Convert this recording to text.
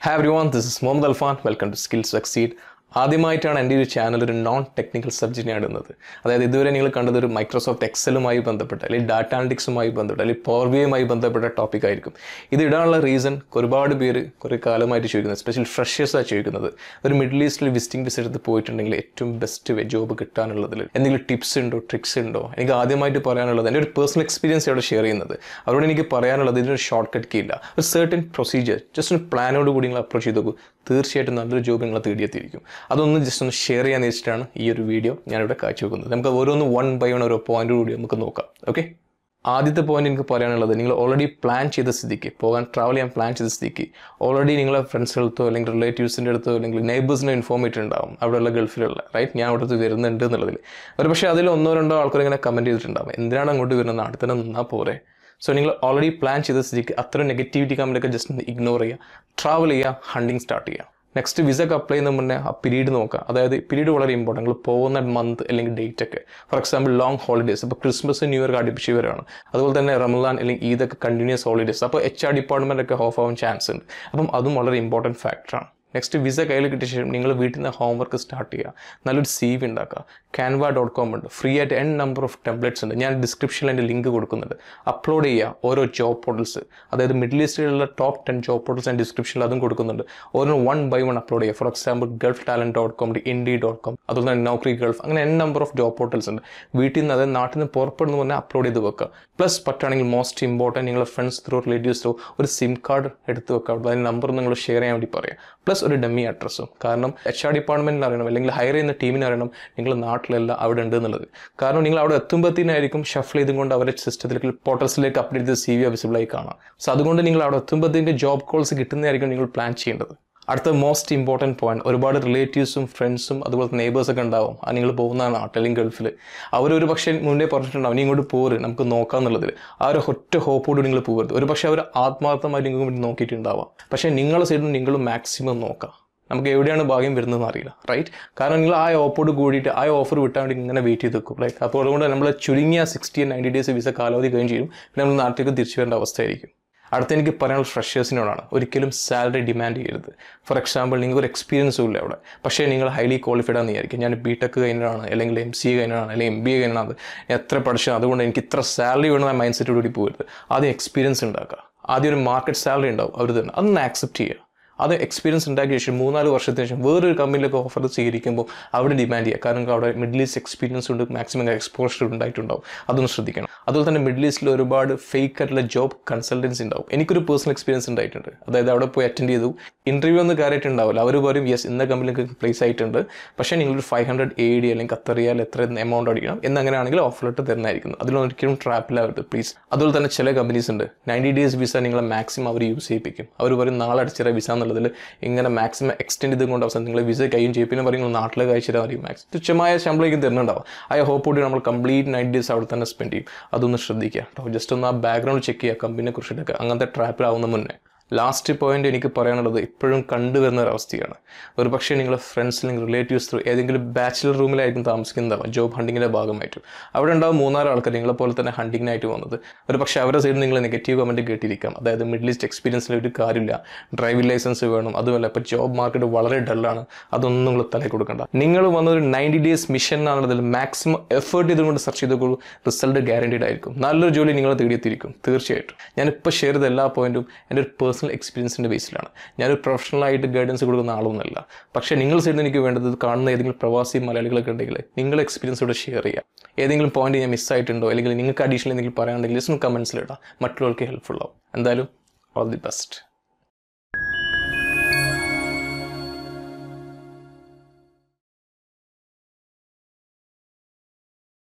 have everyone this is Muhammad Alfan welcome to skill succeed ആദ്യമായിട്ടാണ് എൻ്റെ ഒരു ചാനൽ ഒരു നോൺ ടെക്നിക്കൽ സബ്ജക്റ്റിനെ ഇടുന്നത് അതായത് ഇതുവരെ നിങ്ങൾ കണ്ടത് ഒരു മൈക്രോസോഫ്റ്റ് എക്സലുമായി ബന്ധപ്പെട്ട അല്ലെങ്കിൽ ഡാറ്റ അനലിറ്റിക്സുമായി ബന്ധപ്പെട്ട അല്ലെങ്കിൽ പോർവിയുമായി ബന്ധപ്പെട്ട ടോപ്പിക് ആയിരിക്കും ഇത് ഇടാനുള്ള റീസൺ ഒരുപാട് പേര് കുറേ കാലമായിട്ട് ചോദിക്കുന്നത് സ്പെഷ്യൽ ഫ്രഷേഴ്സാണ് ചോദിക്കുന്നത് ഒരു മിഡിൽ ഈസ്റ്റിൽ വിസിറ്റിംഗ് വിസ എടുത്ത് പോയിട്ടുണ്ടെങ്കിൽ ഏറ്റവും ബെസ്റ്റ് ജോബ് കിട്ടാനുള്ളതിൽ എന്തെങ്കിലും ടിപ്സ് ഉണ്ടോ ട്രിക്സ് ഉണ്ടോ എനിക്ക് ആദ്യമായിട്ട് പറയാനുള്ളത് എൻ്റെ ഒരു പേഴ്സണൽ എക്സ്പീരിയൻസ് ഇവിടെ ഷെയർ ചെയ്യുന്നത് അവരോട് എനിക്ക് പറയാനുള്ളത് ഇതിനൊരു ഷോർട്ട് കട്ട് കീ ഇല്ല ഒരു സെർട്ടൻ പ്രൊസീജിയർ ജസ്റ്റ് ഒരു പ്ലാനോട് കൂടി നിങ്ങൾ അപ്രോച്ച് ചെയ്ത് നോക്കൂ തീർച്ചയായിട്ടും നല്ലൊരു ജോബ് നിങ്ങളെ തേടിയെത്തിയിരിക്കും അതൊന്ന് ജസ്റ്റ് ഒന്ന് ഷെയർ ചെയ്യാൻ വെച്ചിട്ടാണ് ഈ ഒരു വീഡിയോ ഞാനിവിടെ കാഴ്ചവെക്കുന്നത് നമുക്ക് ഓരോന്ന് വൺ ബൈ വൺ ഓരോ പോയിന്റ് കൂടി നമുക്ക് നോക്കാം ഓക്കെ ആദ്യത്തെ പോയിന്റ് എനിക്ക് പറയാനുള്ളത് നിങ്ങൾ ഓൾറെഡി പ്ലാൻ ചെയ്ത സ്ഥിതിക്ക് പോകാൻ ട്രാവൽ ചെയ്യാൻ പ്ലാൻ ചെയ്ത സ്ഥിതിക്ക് ഓൾറെഡി നിങ്ങളെ ഫ്രണ്ട്സുകളത്തോ അല്ലെങ്കിൽ റിലേറ്റീവ്സിൻ്റെ അടുത്തോ അല്ലെങ്കിൽ നെയ്ബേഴ്സിനെ ഇൻഫോം ചെയ്തിട്ടുണ്ടാവും അവിടെയുള്ള ഗൾഫിലുള്ള റൈറ്റ് ഞാൻ അവിടുത്തെ വരുന്നുണ്ട് എന്നുള്ളതിൽ ഒരു പക്ഷേ അതിൽ ഒന്നോ രണ്ടോ ആൾക്കാർ ഇങ്ങനെ കമൻറ്റ് ചെയ്തിട്ടുണ്ടാവും എന്തിനാണ് അങ്ങോട്ട് വരുന്നത് നാട്ടിൽ തന്നെ നിന്നാൽ പോരെ സോ നിങ്ങൾ ഓൾറെഡി പ്ലാൻ ചെയ്ത സ്ഥിതിക്ക് അത്ര നെഗറ്റിവിറ്റി കമൻറ്റൊക്കെ ജസ്റ്റ് ഒന്ന് ഇഗ്നോർ ചെയ്യുക ട്രാവൽ ചെയ്യുക ഹണ്ടിങ് സ്റ്റാർട്ട് ചെയ്യുക നെക്സ്റ്റ് വിസ ഒക്കെ അപ്ലൈ ചെയ്യുന്ന മുന്നേ ആ പീരീഡ് നോക്കുക അതായത് പീരീഡ് വളരെ ഇമ്പോർട്ടൻ്റ് നിങ്ങൾ പോകുന്ന മന്ത് അല്ലെങ്കിൽ ഡേറ്റ് ഒക്കെ ഫോർ എക്സാമ്പിൾ ലോങ് ഹോളിഡേയ്സ് ഇപ്പോൾ ക്രിസ്മസ് ന്യൂ ഇയർ അടുപ്പിച്ച് വരാണ് അതുപോലെ തന്നെ റമലാൻ അല്ലെങ്കിൽ ഈദൊക്കെ കണ്ടിന്യൂസ് ഹോളിഡേയ്സ് അപ്പോൾ എച്ച് ആർ ഡിപ്പാർട്ട്മെൻ്റ് ഒക്കെ ഓഫ് ആവാൻ ചാൻസ് ഉണ്ട് അപ്പം അതും വളരെ ഇമ്പോർട്ടൻറ്റ് ഫാക്ടറാണ് നെക്സ്റ്റ് വിസ കയ്യിൽ കിട്ടിയ ശേഷം നിങ്ങൾ വീട്ടിൽ നിന്ന് ഹോംവർക്ക് സ്റ്റാർട്ട് ചെയ്യുക നല്ലൊരു സി വി ഉണ്ടാക്കുക ക്യാൻവ ഡോട്ട് കോം ഉണ്ട് ഫ്രീ ആയിട്ട് എൻ നമ്പർ ഓഫ് ടെംപ്ലേറ്റ്സ് ഉണ്ട് ഞാൻ ഡിസ്ക്രിപ്ഷനിൽ എൻ്റെ ലിങ്ക് കൊടുക്കുന്നുണ്ട് അപ്ലോഡ് ചെയ്യുക ഓരോ ജോബ് പോർട്ടൽസ് അതായത് മിഡിൽ ഈസ്റ്റിലുള്ള ടോപ്പ് ടെൻ ജോബ് പോർട്ടൽസ് ഞാൻ ഡിസ്ക്രിപ്ഷനിൽ അതും കൊടുക്കുന്നുണ്ട് ഓരോ വൺ ബൈ വൺ അപ്ലോഡ് ചെയ്യുക for example Gulf talent dot com Indeed dot com അതുപോലെ തന്നെ നൗക്രി ഗൾഫ് അങ്ങനെ N number of job portals ഉണ്ട് വീട്ടിൽ നിന്ന് അതായത് നാട്ടിൽ നിന്ന് പുറപ്പെടുന്ന മുന്നേ അപ്ലോഡ് ചെയ്ത് വെക്കുക പ്ലസ് പറ്റുകയാണെങ്കിൽ മോസ്റ്റ് ഇമ്പോർട്ടൻറ്റ് നിങ്ങളുടെ ഫ്രണ്ട്സ് ത്രൂ റിലേറ്റീവ്സ് ത്രൂ ഒരു സിം കാർഡ് എടുത്ത് വെക്കുക അതിൻ്റെ നമ്പർ നിങ്ങൾ ഷെയർ ചെയ്യാൻ വേണ്ടി പറയാം പ്ലസ് ഒരു ഡമ്മി അഡ്രസ്സും കാരണം എച്ച് ആർ ഡിപ്പാർട്ട്മെൻറ്റിന് അറിയണം അല്ലെങ്കിൽ ഹയർ ചെയ്യുന്ന ടീമിന് അറിയണം നിങ്ങൾ നാട്ടിലല്ല അവിടെ ഉണ്ട് എന്നുള്ളത് കാരണം നിങ്ങൾ അവിടെ എത്തുമ്പോഴത്തേനായിരിക്കും ഷഫിൾ ചെയ്തും കൊണ്ട് അവരുടെ സിസ്റ്റത്തിലേക്ക് പോർട്ടൽസിലേക്ക് അപ്ഡേറ്റ് ചെയ്ത് സി വി വിസിബിളായി കാണാം സോ അതുകൊണ്ട് നിങ്ങൾ അവിടെ എത്തുമ്പോഴത്തേക്ക് ജോബ് കോൾസ് കിട്ടുന്നതായിരിക്കും നിങ്ങൾ പ്ലാൻ ചെയ്യേണ്ടത് അടുത്ത മോസ്റ്റ് ഇമ്പോർട്ടൻറ്റ് പോയിന്റ് ഒരുപാട് റിലേറ്റീവ്സും ഫ്രണ്ട്സും അതുപോലെ നെയ്ബേഴ്സ് ഒക്കെ ഉണ്ടാവും ആ നിങ്ങൾ പോകുന്ന നാട്ടിൽ അല്ലെങ്കിൽ ഗൾഫിൽ അവരൊരു പക്ഷേ മുന്നേ പറഞ്ഞിട്ടുണ്ടാവും നീ ഇങ്ങോട്ട് പോര് നമുക്ക് നോക്കാം എന്നുള്ളതിൽ ആ ഒരു ഒറ്റ ഹോപ്പോട് നിങ്ങൾ പോകരുത് ഒരു പക്ഷേ അവർ ആത്മാർത്ഥമായിട്ട് നിങ്ങൾക്ക് വേണ്ടി നോക്കിയിട്ടുണ്ടാവാം പക്ഷേ നിങ്ങളുടെ സൈഡിൽ നിങ്ങൾ മാക്സിമം നോക്കാം നമുക്ക് എവിടെയാണ് ഭാഗ്യം വരുന്നതെന്ന് അറിയില്ല റൈറ്റ് കാരണം നിങ്ങൾ ആ ഓപ്പോട് കൂടിയിട്ട് ആ ഓഫർ വിട്ടാൻ വേണ്ടി ഇങ്ങനെ വെയിറ്റ് ചെയ്ത് വെക്കും ലൈക്ക് അപ്പോൾ അതുകൊണ്ട് നമ്മൾ ചുരുങ്ങിയ സിക്സ്റ്റി നയൻറ്റി ഡേയ്സ് വിസ കാലാവധി കഴിഞ്ഞ് ചെയ്യും പിന്നെ നമ്മൾ നാട്ടിലേക്ക് തിരിച്ചു വരേണ്ട അവസ്ഥയായിരിക്കും അടുത്ത എനിക്ക് പറയാനുള്ള ഫ്രഷേഴ്സിനോടാണ് ഒരിക്കലും സാലറി ഡിമാൻഡ് ചെയ്യരുത് ഫോർ എക്സാമ്പിൾ നിങ്ങൾക്ക് ഒരു എക്സ്പീരിയൻസും ഇല്ല അവിടെ പക്ഷേ നിങ്ങൾ ഹൈലി ക്വാളിഫൈഡ് ആണെന്ന് വിചാരിക്കും ഞാൻ ബി ടെക് കഴിഞ്ഞാണ് അല്ലെങ്കിൽ എം സി എ കഴിഞ്ഞാണ് അല്ലെങ്കിൽ എം ബി എ കഴിഞ്ഞാണ് ഞാൻ എത്ര പഠിച്ചു അതുകൊണ്ട് എനിക്ക് ഇത്ര സാലറി വേണമെന്ന മൈൻഡ് സെറ്റോട് കൂടി പോകരുത് ആദ്യം എക്സ്പീരിയൻസ് ഉണ്ടാക്കുക ആദ്യം ഒരു മാർക്കറ്റ് സാലറി ഉണ്ടാവും അവർ തന്നെ അതൊന്ന് ആക്സെപ്റ്റ് ചെയ്യുക അത് എക്സ്പീരിയൻസ് ഉണ്ടാക്കിയ ശേഷം മൂന്നാല് വർഷത്തിന് ശേഷം വേറൊരു കമ്പനിയിലൊക്കെ ഓഫർ സ്വീകരിക്കുമ്പോൾ അവിടെ ഡിമാൻഡ് ചെയ്യുക കാരണം അവിടെ മിഡിൽ ഈസ്റ്റ് എക്സ്പീരിയൻസ് ഉണ്ട് മാക്സിമം എക്സ്പോഷർ ഉണ്ടായിട്ടുണ്ടാവും അതൊന്ന് ശ്രദ്ധിക്കണം അതുപോലെ തന്നെ മിഡിൽ ഈസ്റ്റിൽ ഒരുപാട് ഫേക്ക് ആയിട്ടുള്ള ജോബ് കൺസൾട്ടൻസി ഉണ്ടാവും എനിക്കൊരു പേഴ്സണൽ എക്സ്പീരിയൻസ് ഉണ്ടായിട്ടുണ്ട് അതായത് അവിടെ പോയി അറ്റൻഡ് ചെയ്തു ഇന്റർവ്യൂ ഒന്നും കയറിയിട്ടുണ്ടാവില്ല അവർ പറയും യെസ് ഇന്ന കമ്പനിയിലേക്ക് പ്ലേസ് ആയിട്ടുണ്ട് പക്ഷേ നിങ്ങളൊരു ഫൈവ് ഹൺഡ്രഡ് എ ഡി അല്ലെങ്കിൽ കത്തറിയാൽ എത്ര എമൗണ്ട് അടിക്കണം എന്നങ്ങനെയാണെങ്കിൽ ഓഫർ ലെറ്റർ തരുന്നതായിരിക്കും അതിലൊരിക്കലും ട്രാപ്പിലാവരുത് പ്ലീസ് അതുപോലെ തന്നെ ചില കമ്പനീസ് ഉണ്ട് നയൻറ്റി ഡേയ്സ് വിസ നിങ്ങളെ മാക്സിമം അവർ യൂസ് ചെയ്യിപ്പിക്കും അവർ പറയും നാളെ അടിച്ചിറ വിസ എന്നുള്ളതിൽ ഇങ്ങനെ മാക്സിമം എക്സ്റ്റെൻഡ് ചെയ്തുകൊണ്ട് അവസാനം നിങ്ങൾ വിസ കയ്യും ചെയ്യും പിന്നെ പറയും നിങ്ങൾ നാട്ടിലേക്ക് അയച്ചിട്ട് മതി മാക്സ് തുച്ഛമായ ശമ്പളേക്കും തരുന്നുണ്ടാവും ആ ഹോപ്പ് കൂടി നമ്മൾ കംപ്ലീറ്റ് നൈറ്റ് ഡേയ്സ് അവിടെ തന്നെ സ്പെൻഡ് ചെയ്യും അതൊന്ന് ശ്രദ്ധിക്കുക കേട്ടോ ജസ്റ്റ് ഒന്ന് ആ ബാക്ക്ഗ്രൗണ്ട് ചെക്ക് ചെയ്യുക കമ്പനിയെ കുറിച്ചിട്ടൊക്കെ അങ്ങനത്തെ ട്രാപ്പിലാവുന്ന മുന്നേ ലാസ്റ്റ് പോയിന്റ് എനിക്ക് പറയാനുള്ളത് ഇപ്പോഴും കണ്ടുവരുന്ന ഒരു അവസ്ഥയാണ് ഒരു പക്ഷേ നിങ്ങൾ ഫ്രണ്ട്സ് അല്ലെങ്കിൽ റിലേറ്റീവ്സ് ത്രൂ ഏതെങ്കിലും ബാച്ചിലർ റൂമിലായിരിക്കും താമസിക്കുന്നതാവും ജോബ് ഹണ്ടിങ്ങിൻ്റെ ഭാഗമായിട്ടും അവിടെ ഉണ്ടാവും മൂന്നാല് ആൾക്കാർ നിങ്ങളെ പോലെ തന്നെ ഹണ്ടിങ്ങിനായിട്ട് വന്നത് ഒരു പക്ഷേ അവരുടെ സൈഡിൽ നിങ്ങൾ നെഗറ്റീവ് കമൻറ്റ് കേട്ടിരിക്കാം അതായത് മിഡിൽ ഈസ്റ്റ് എക്സ്പീരിയൻസിൽ ഒരു കാര്യമില്ല ഡ്രൈവിംഗ് ലൈസൻസ് വേണം അതുമല്ല ഇപ്പോൾ ജോബ് മാർക്കറ്റ് വളരെ ഡള്ളാണ് അതൊന്നും നിങ്ങൾ തലയിൽ കൊടുക്കണ്ട നിങ്ങൾ വന്നൊരു നയൻറ്റി ഡേയ്സ് മിഷൻ ആണെന്നതിൽ മാക്സിമം എഫേർട്ട് ചെയ്തുകൊണ്ട് സെർച്ച് ചെയ്തോളൂ റിസൾട്ട് ഗ്യാരണ്ടീഡ് ആയിരിക്കും നല്ലൊരു ജോലി നിങ്ങൾ തേടിയെത്തിയിരിക്കും തീർച്ചയായിട്ടും ഞാനിപ്പോൾ ഷെയർ ചെയ്ത എല്ലാ പോയിന്റും എൻ്റെ ഒരു പേഴ്സണൽ എക്സ്പീരിയൻസിൻ്റെ ബേസിലാണ് ഞാനൊരു പ്രൊഫഷണലായിട്ട് ഗൈഡൻസ് കൊടുക്കുന്ന ആളൊന്നുമല്ല പക്ഷേ നിങ്ങൾ സൈഡിൽ എനിക്ക് വേണ്ടത് കാണുന്ന ഏതെങ്കിലും പ്രവാസി മലയാളികളൊക്കെ ഉണ്ടെങ്കിൽ നിങ്ങളുടെ എക്സ്പീരിയൻസ് ഇവിടെ ഷെയർ ചെയ്യുക ഏതെങ്കിലും പോയിന്റ് ഞാൻ മിസ്സായിട്ടുണ്ടോ അല്ലെങ്കിൽ നിങ്ങൾക്ക് അഡീഷണൽ എന്തെങ്കിലും പറയാനുണ്ടെങ്കിൽ ജസ്റ്റ് കമൻസിലിടാം മറ്റുള്ളവർക്ക് ഹെൽപ്ഫുൾ ആവും എന്തായാലും ഓൾ ദി ബെസ്റ്റ്